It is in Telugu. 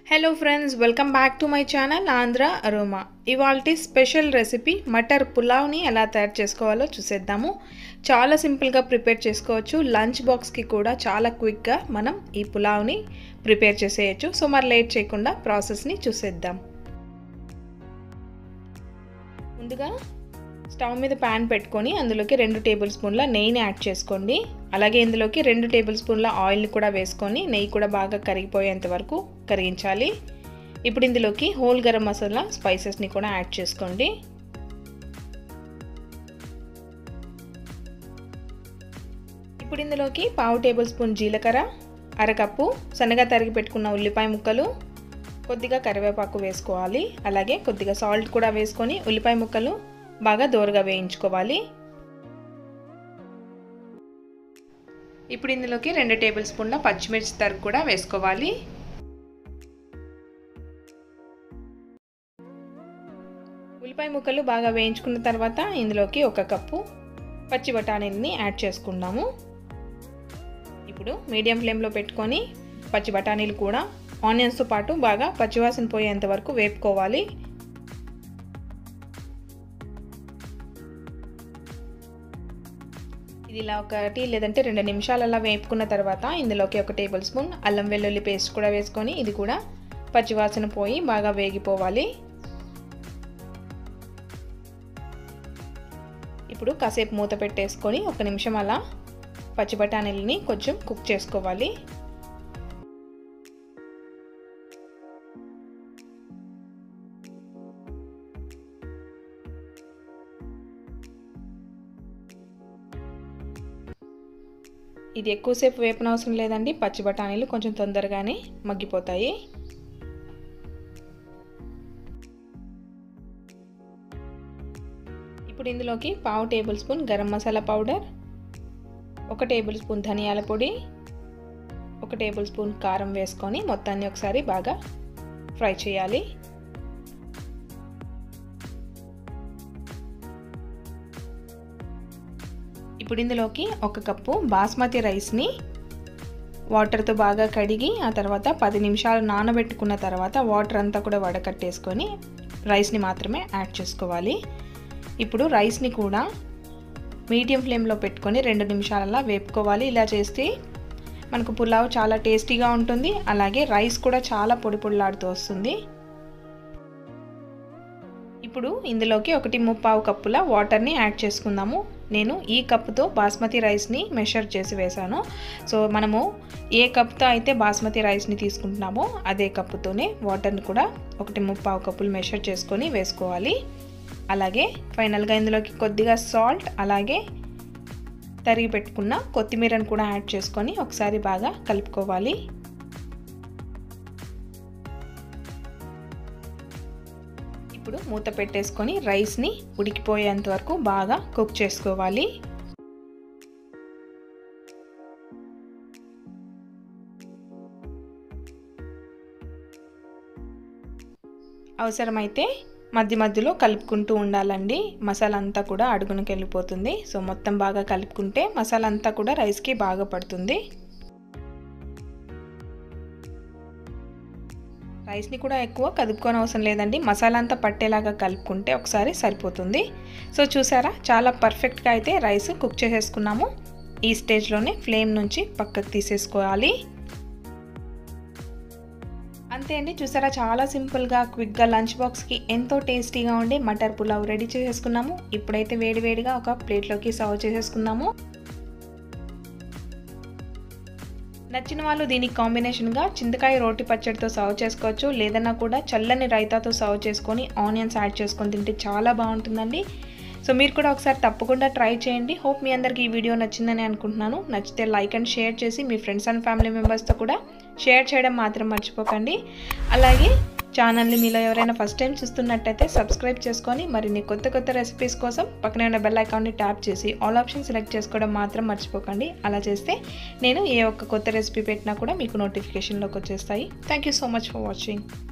hello friends welcome back to my channel Andhra aroma ఇవాల్టి స్పెషల్ రెసిపీ మటర్ పులావ్ని ఎలా తయారు చేసుకోవాలో చూసేద్దాము చాలా సింపుల్గా ప్రిపేర్ చేసుకోవచ్చు లంచ్ బాక్స్కి కూడా చాలా క్విక్గా మనం ఈ పులావ్ని ప్రిపేర్ చేసేయచ్చు సో మరి లేట్ చేయకుండా ప్రాసెస్ని చూసేద్దాం ముందుగా స్టవ్ మీద ప్యాన్ పెట్టుకొని అందులోకి రెండు టేబుల్ స్పూన్ల నెయ్యిని యాడ్ చేసుకోండి అలాగే ఇందులోకి రెండు టేబుల్ స్పూన్ల ఆయిల్ని కూడా వేసుకొని నెయ్యి కూడా బాగా కరిగిపోయేంత వరకు కరిగించాలి ఇప్పుడు ఇందులోకి హోల్ గరం మసాలా స్పైసెస్ని కూడా యాడ్ చేసుకోండి ఇప్పుడు ఇందులోకి పావు టేబుల్ స్పూన్ జీలకర్ర అరకప్పు సన్నగా తరిగి పెట్టుకున్న ఉల్లిపాయ ముక్కలు కొద్దిగా కరివేపాకు వేసుకోవాలి అలాగే కొద్దిగా సాల్ట్ కూడా వేసుకొని ఉల్లిపాయ ముక్కలు బాగా దోరగా వేయించుకోవాలి ఇప్పుడు ఇందులోకి రెండు టేబుల్ స్పూన్ల పచ్చిమిర్చి తరుగు కూడా వేసుకోవాలి ఉల్లిపాయ ముక్కలు బాగా వేయించుకున్న తర్వాత ఇందులోకి ఒక కప్పు పచ్చి బఠానీలని యాడ్ చేసుకుందాము ఇప్పుడు మీడియం ఫ్లేమ్లో పెట్టుకొని పచ్చి బఠానీలు కూడా ఆనియన్స్తో పాటు బాగా పచ్చివాసన పోయేంత వరకు వేపుకోవాలి ఇది ఇలా ఒకటి లేదంటే రెండు నిమిషాలు అలా వేపుకున్న తర్వాత ఇందులోకి ఒక టేబుల్ స్పూన్ అల్లం వెల్లుల్లి పేస్ట్ కూడా వేసుకొని ఇది కూడా పచ్చివాసన పోయి బాగా వేగిపోవాలి ఇప్పుడు కాసేపు మూత పెట్టేసుకొని ఒక నిమిషం అలా పచ్చి బఠానీలని కొంచెం కుక్ చేసుకోవాలి ఇది ఎక్కువసేపు వేపనవసరం లేదండి పచ్చి బఠానీలు కొంచెం తొందరగానే మగ్గిపోతాయి ఇప్పుడు ఇందులోకి పావు tablespoon garam masala powder ఒక టేబుల్ స్పూన్ ధనియాల పొడి ఒక టేబుల్ స్పూన్ కారం వేసుకొని మొత్తాన్ని ఒకసారి బాగా ఫ్రై చేయాలి ఇప్పుడు ఇందులోకి ఒక కప్పు బాస్మతి రైస్ని వాటర్తో బాగా కడిగి ఆ తర్వాత పది నిమిషాలు నానబెట్టుకున్న తర్వాత వాటర్ అంతా కూడా వడకట్టేసుకొని రైస్ని మాత్రమే యాడ్ చేసుకోవాలి ఇప్పుడు రైస్ని కూడా మీడియం ఫ్లేమ్లో పెట్టుకొని రెండు నిమిషాలలా వేపుకోవాలి ఇలా చేస్తే మనకు పులావ్ చాలా టేస్టీగా ఉంటుంది అలాగే రైస్ కూడా చాలా పొడి పొడిలాడుతూ వస్తుంది ఇప్పుడు ఇందులోకి ఒకటి ముప్పావు కప్పుల వాటర్ని యాడ్ చేసుకుందాము నేను ఈ కప్పుతో బాస్మతి రైస్ని మెషర్ చేసి వేశాను సో మనము ఏ కప్తో అయితే బాస్మతి రైస్ని తీసుకుంటున్నామో అదే కప్పుతోనే వాటర్ని కూడా ఒకటి ముప్పావు కప్పులు మెషర్ చేసుకొని వేసుకోవాలి అలాగే ఫైనల్గా ఇందులోకి కొద్దిగా సాల్ట్ అలాగే తరిగి పెట్టుకున్న కొత్తిమీరను కూడా యాడ్ చేసుకొని ఒకసారి బాగా కలుపుకోవాలి ఇప్పుడు మూత పెట్టేసుకొని రైస్ని ఉడికిపోయేంత వరకు బాగా కుక్ చేసుకోవాలి అవసరమైతే మధ్య మధ్యలో కలుపుకుంటూ ఉండాలండి మసాలా అంతా కూడా అడుగునకి వెళ్ళిపోతుంది సో మొత్తం బాగా కలుపుకుంటే మసాలా అంతా కూడా రైస్కి బాగా పడుతుంది రైస్ని కూడా ఎక్కువ కదుపుకొని అవసరం లేదండి మసాలా అంతా పట్టేలాగా కలుపుకుంటే ఒకసారి సరిపోతుంది సో చూసారా చాలా పర్ఫెక్ట్గా అయితే రైస్ కుక్ చేసేసుకున్నాము ఈ స్టేజ్లోనే ఫ్లేమ్ నుంచి పక్కకు తీసేసుకోవాలి అంతే అండి చూసారా చాలా సింపుల్గా క్విక్గా లంచ్ బాక్స్కి ఎంతో టేస్టీగా ఉండే మటర్ పులావ్ రెడీ చేసేసుకున్నాము ఇప్పుడైతే వేడివేడిగా ఒక ప్లేట్లోకి సర్వ్ చేసేసుకుందాము నచ్చిన వాళ్ళు దీనికి కాంబినేషన్గా చింతకాయ రోటి పచ్చడితో సర్వ్ చేసుకోవచ్చు లేదన్నా కూడా చల్లని రైతాతో సర్వ్ చేసుకొని ఆనియన్స్ యాడ్ చేసుకొని తింటే చాలా బాగుంటుందండి సో మీరు కూడా ఒకసారి తప్పకుండా ట్రై చేయండి హోప్ మీ అందరికీ ఈ వీడియో నచ్చిందని అనుకుంటున్నాను నచ్చితే లైక్ అండ్ షేర్ చేసి మీ ఫ్రెండ్స్ అండ్ ఫ్యామిలీ మెంబర్స్తో కూడా షేర్ చేయడం మాత్రం మర్చిపోకండి అలాగే ఛానల్ని మీలో ఎవరైనా ఫస్ట్ టైం చూస్తున్నట్టయితే సబ్స్క్రైబ్ చేసుకొని మరిన్ని కొత్త కొత్త రెసిపీస్ కోసం పక్కనే ఉన్న బెల్ ఐకాన్ని ట్యాప్ చేసి ఆల్ ఆప్షన్ సెలెక్ట్ చేసుకోవడం మాత్రం మర్చిపోకండి అలా చేస్తే నేను ఏ ఒక్క కొత్త రెసిపీ పెట్టినా కూడా మీకు నోటిఫికేషన్లోకి వచ్చేస్తాయి thank you so much for watching